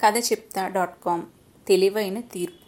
కథ చెప్తా dot com తెలివైన తీర్పు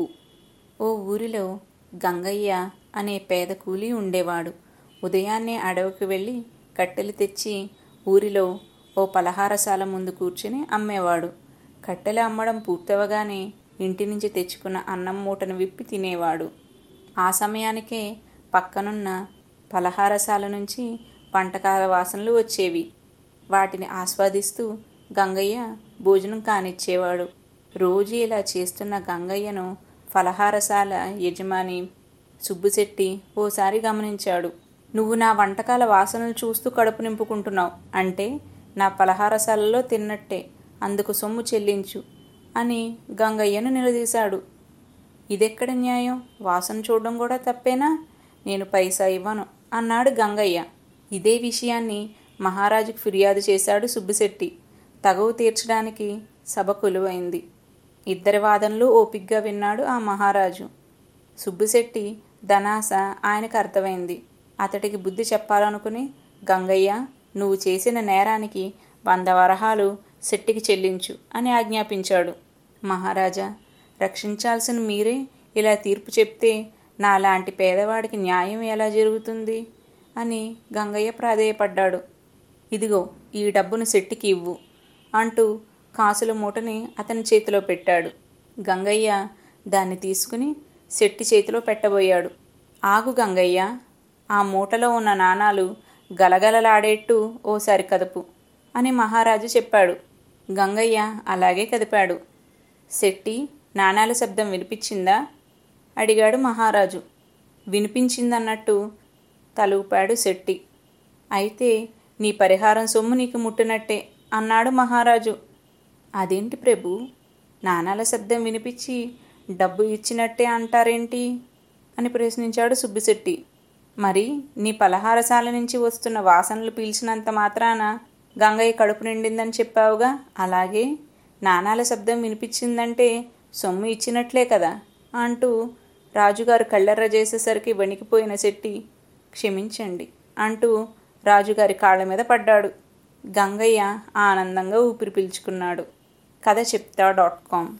ఓ ఊరిలో గంగయ్య అనే పేద కూలి ఉండేవాడు ఉదయాన్నే అడవికి వెళ్ళి కట్టెలు తెచ్చి ఊరిలో ఓ పలహారశాల ముందు కూర్చుని అమ్మేవాడు కట్టెలు అమ్మడం పూర్తవగానే ఇంటి నుంచి తెచ్చుకున్న అన్నం మూటను విప్పి తినేవాడు ఆ సమయానికే పక్కనున్న పలహారశాల నుంచి వంటకాల వాసనలు వచ్చేవి వాటిని ఆస్వాదిస్తూ గంగయ్య భోజనం కానిచ్చేవాడు రోజు ఇలా చేస్తున్న గంగయ్యను ఫలహారశాల యజమాని సుబ్బుశెట్టి ఓసారి గమనించాడు నువ్వు నా వంటకాల వాసనలు చూస్తూ కడుపు నింపుకుంటున్నావు అంటే నా పలహారశాలలో తిన్నట్టే అందుకు సొమ్ము చెల్లించు అని గంగయ్యను నిలదీశాడు ఇదెక్కడ న్యాయం వాసన చూడడం కూడా తప్పేనా నేను పైసా ఇవ్వను అన్నాడు గంగయ్య ఇదే విషయాన్ని మహారాజుకు ఫిర్యాదు చేశాడు సుబ్బిశెట్టి తగవు తీర్చడానికి సభ కొలువైంది ఇద్దరి వాదనలు ఓపిగ్గా విన్నాడు ఆ మహారాజు సుబ్బిశెట్టి ధనాస ఆయనకు అర్థమైంది అతడికి బుద్ధి చెప్పాలనుకుని గంగయ్య నువ్వు చేసిన నేరానికి వంద వరహాలు శెట్టికి చెల్లించు అని ఆజ్ఞాపించాడు మహారాజా రక్షించాల్సిన మీరే ఇలా తీర్పు చెప్తే నాలాంటి పేదవాడికి న్యాయం ఎలా జరుగుతుంది అని గంగయ్య ప్రాధేయపడ్డాడు ఇదిగో ఈ డబ్బును శెట్టికి ఇవ్వు అంటూ కాసుల మూటని అతని చేతిలో పెట్టాడు గంగయ్య దాన్ని తీసుకుని శెట్టి చేతిలో పెట్టబోయాడు ఆగు గంగయ్య ఆ మూటలో ఉన్న నాణాలు గలగలలాడేట్టు ఓసారి కదుపు అని మహారాజు చెప్పాడు గంగయ్య అలాగే కదిపాడు శెట్టి నాణాల శబ్దం వినిపించిందా అడిగాడు మహారాజు వినిపించిందన్నట్టు తలూపాడు శెట్టి అయితే నీ పరిహారం సొమ్ము నీకు ముట్టినట్టే అన్నాడు మహారాజు అదేంటి ప్రభు నాణాల శబ్దం వినిపించి డబ్బు ఇచ్చినట్టే అంటారేంటి అని ప్రశ్నించాడు సుబ్బిశెట్టి మరి నీ పలహారశాల నుంచి వస్తున్న వాసనలు పీల్చినంత మాత్రాన గంగయ్య కడుపు నిండిందని చెప్పావుగా అలాగే నాణాల శబ్దం వినిపించిందంటే సొమ్ము ఇచ్చినట్లే కదా అంటూ రాజుగారు కళ్ళెర్ర చేసేసరికి వణికిపోయిన శెట్టి క్షమించండి అంటూ రాజుగారి కాళ్ళ మీద పడ్డాడు గంగయ్య ఆనందంగా ఊపిరి పీల్చుకున్నాడు కథ చెప్తా డాట్ కామ్